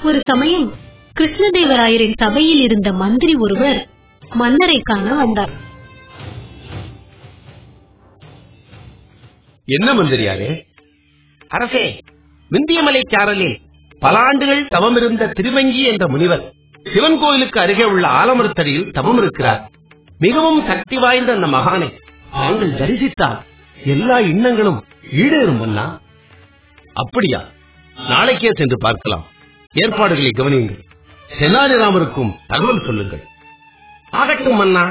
ஒரு சமயம் கிருஷ்ணதேவராயரின் சபையில் இருந்த மந்திரி ஒருவர் மன்னரை காண வந்தார் என்ன மந்திரியாரே அரசே விந்தியமலை சாரலில் பல ஆண்டுகள் தவமிருந்த திருவங்கி என்ற முனிவர் சிவன் கோயிலுக்கு அருகே உள்ள ஆலமரத்தடியில் தவம் இருக்கிறார் மிகவும் சக்தி வாய்ந்த அந்த மகானை தாங்கள் தரிசித்தால் எல்லா எண்ணங்களும் ஈடேறும் மன்னா அப்படியா நாளைக்கே சென்று பார்க்கலாம் ஏற்பாடுகளை கவனியுங்கள் தெனாலிராமருக்கும் தகவல் சொல்லுங்கள் ஆகட்டும் மன்னா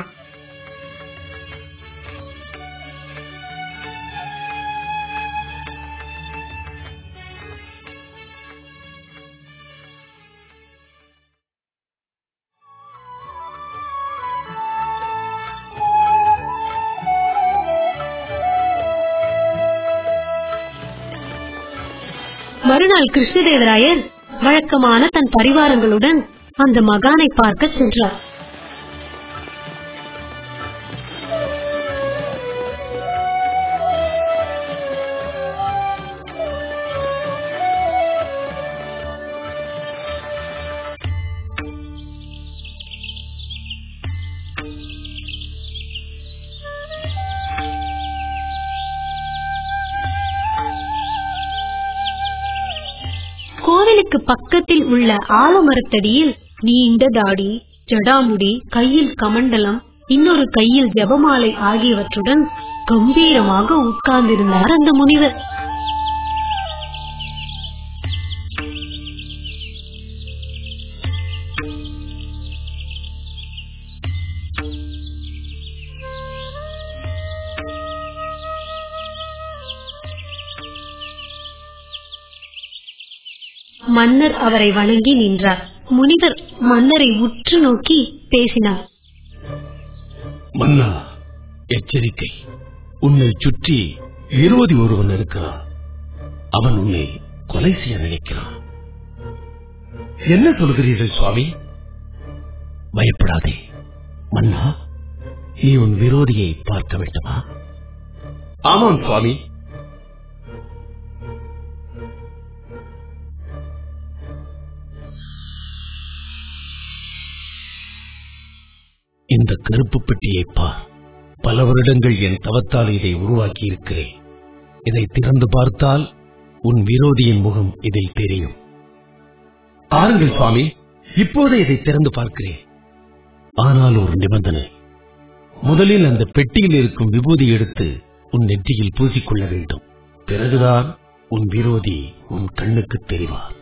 மறுநாள் கிருஷ்ணதேவராயர் வழக்கமான தன் பரிவாரங்களுடன் அந்த மகானை பார்க்க சென்றார் கோவிலுக்கு பக்கத்தில் உள்ள ஆலமரத்தடியில் நீண்ட தாடி ஜடாமுடி கையில் கமண்டலம் இன்னொரு கையில் ஜெபமாலை ஆகியவற்றுடன் கம்பீரமாக உட்கார்ந்திருந்தார் அந்த முனிவர் மன்னர் அவரை வணங்கி நின்றார் முனிவர் மன்னரை உற்று நோக்கி பேசினார் மன்னா எச்சரிக்கை உன்னை சுற்றி விரோதி ஒருவன் இருக்கிறான் அவன் உன்னை கொலை செய்ய நினைக்கிறான் என்ன சொல்கிறீர்கள் சுவாமி பயப்படாதே மன்னா நீ உன் விரோதியை பார்க்க வேண்டுமா ஆமாம் சுவாமி இந்த கருப்பு பெட்டியை பார் பல வருடங்கள் என் தவத்தால் இதை உருவாக்கி இருக்கிறேன் இதை திறந்து பார்த்தால் உன் விரோதியின் முகம் இதில் தெரியும் பாருங்கள் சுவாமி இப்போது இதை திறந்து பார்க்கிறேன் ஆனால் ஒரு நிபந்தனை முதலில் அந்த பெட்டியில் இருக்கும் விபூதி எடுத்து உன் நெற்றியில் பூசிக்கொள்ள வேண்டும் பிறகுதான் உன் விரோதி உன் கண்ணுக்கு தெரிவார்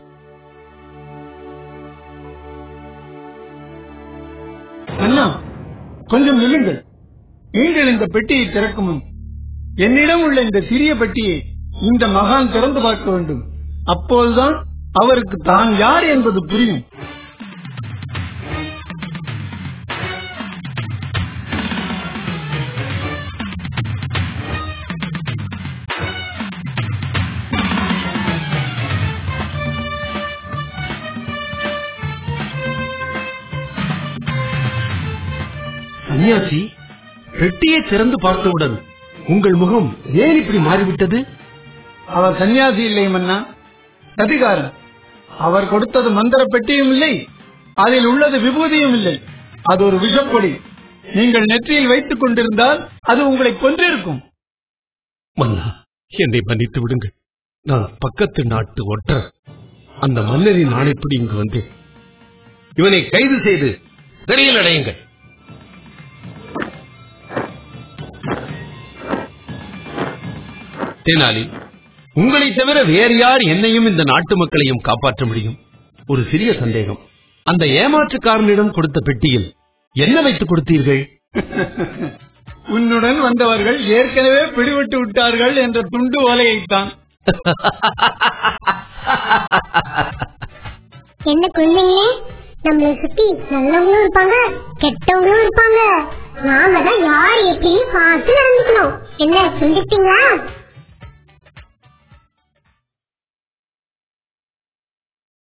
அண்ணா கொஞ்சம் நில்லுங்கள் நீங்கள் இந்த பெட்டியை திறக்கும் முன் என்னிடம் உள்ள இந்த சிறிய பெட்டியை இந்த மகான் திறந்து பார்க்க வேண்டும் அப்போதுதான் அவருக்கு தான் யார் என்பது புரியும் சன்னியாசி பெட்டியை திறந்து பார்த்தவுடன் உங்கள் முகம் ஏன் இப்படி மாறிவிட்டது அவர் சன்னியாசி இல்லை மன்னா அதிகாரம் அவர் கொடுத்தது மந்திர பெட்டியும் இல்லை அதில் உள்ளது விபூதியும் இல்லை அது ஒரு விஷப்பொடி நீங்கள் நெற்றியில் வைத்துக் கொண்டிருந்தால் அது உங்களை கொன்றிருக்கும் மன்னா என்னை மன்னித்து விடுங்கள் நான் பக்கத்து நாட்டு ஒற்றர் அந்த மன்னரின் ஆணைப்படி இங்கு வந்தேன் இவனை கைது செய்து சிறையில் அடையுங்கள் தேனாலி உங்களை தவிர வேறு யார் என்னையும் இந்த நாட்டு மக்களையும் காப்பாற்ற முடியும் ஒரு சிறிய சந்தேகம் அந்த ஏமாற்றுக்காரனிடம் கொடுத்த பெட்டியில் என்ன வைத்துக் கொடுத்தீர்கள் உன்னுடன் வந்தவர்கள் ஏற்கனவே பிடிபட்டு விட்டார்கள் என்ற துண்டு ஓலையைத்தான் என்ன குழந்தைங்களே நம்மளை சுத்தி நல்லவங்களும் இருப்பாங்க கெட்டவங்களும் இருப்பாங்க நாம தான் யார் எப்படின்னு பார்த்து நடந்துக்கணும் என்ன சொல்லிட்டீங்களா